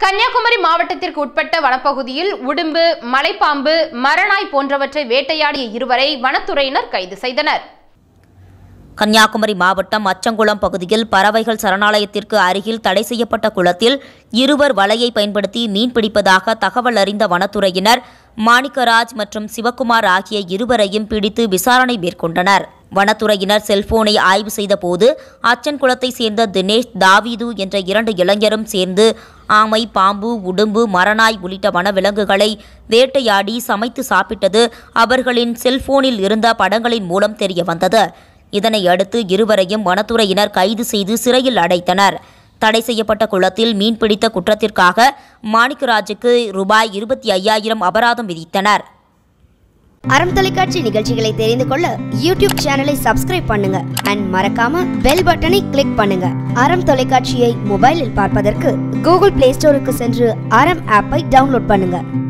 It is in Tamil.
கன்னியாகுமரி மாவட்டத்திற்கு உட்பட்ட வனப்பகுதியில் உடும்பு மலைப்பாம்பு மரநாய் போன்றவற்றை வேட்டையாடிய இருவரை வனத்துறையினர் கைது செய்தனர் கன்னியாகுமரி மாவட்டம் அச்சங்குளம் பகுதியில் பறவைகள் சரணாலயத்திற்கு அருகில் தடை செய்யப்பட்ட குளத்தில் இருவர் வலையை பயன்படுத்தி மீன் பிடிப்பதாக தகவல் அறிந்த வனத்துறையினர் மாணிக்கராஜ் மற்றும் சிவக்குமார் ஆகிய இருவரையும் பிடித்து விசாரணை மேற்கொண்டனர் வனத்துறையினர் செல்போனை ஆய்வு செய்தபோது அச்சன்குளத்தை சேர்ந்த தினேஷ் தாவீது என்ற இரண்டு இளைஞரும் சேர்ந்து ஆமை பாம்பு உடும்பு மரநாய் உள்ளிட்ட வனவிலங்குகளை வேட்டையாடி சமைத்து சாப்பிட்டது அவர்களின் செல்போனில் இருந்த படங்களின் மூலம் தெரியவந்தது இதனை அடுத்து இருவரையும் வனத்துறையினர் கைது செய்து சிறையில் அடைத்தனர் தடை செய்யப்பட்ட குளத்தில் மீன்பிடித்த குற்றத்திற்காக மாணிக்கராஜுக்கு ரூபாய் இருபத்தி ஐயாயிரம் அபராதம் விதித்தனர் அறம் தொலைக்காட்சி நிகழ்ச்சிகளை தெரிந்து கொள்ள யூடியூப் சேனலை சப்ஸ்கிரைப் பண்ணுங்க அண்ட் மறக்காம பெல் பட்டனை கிளிக் பண்ணுங்க அறம் தொலைக்காட்சியை மொபைலில் பார்ப்பதற்கு கூகுள் பிளே ஸ்டோருக்கு சென்று அறம் ஆப்பை டவுன்லோட் பண்ணுங்க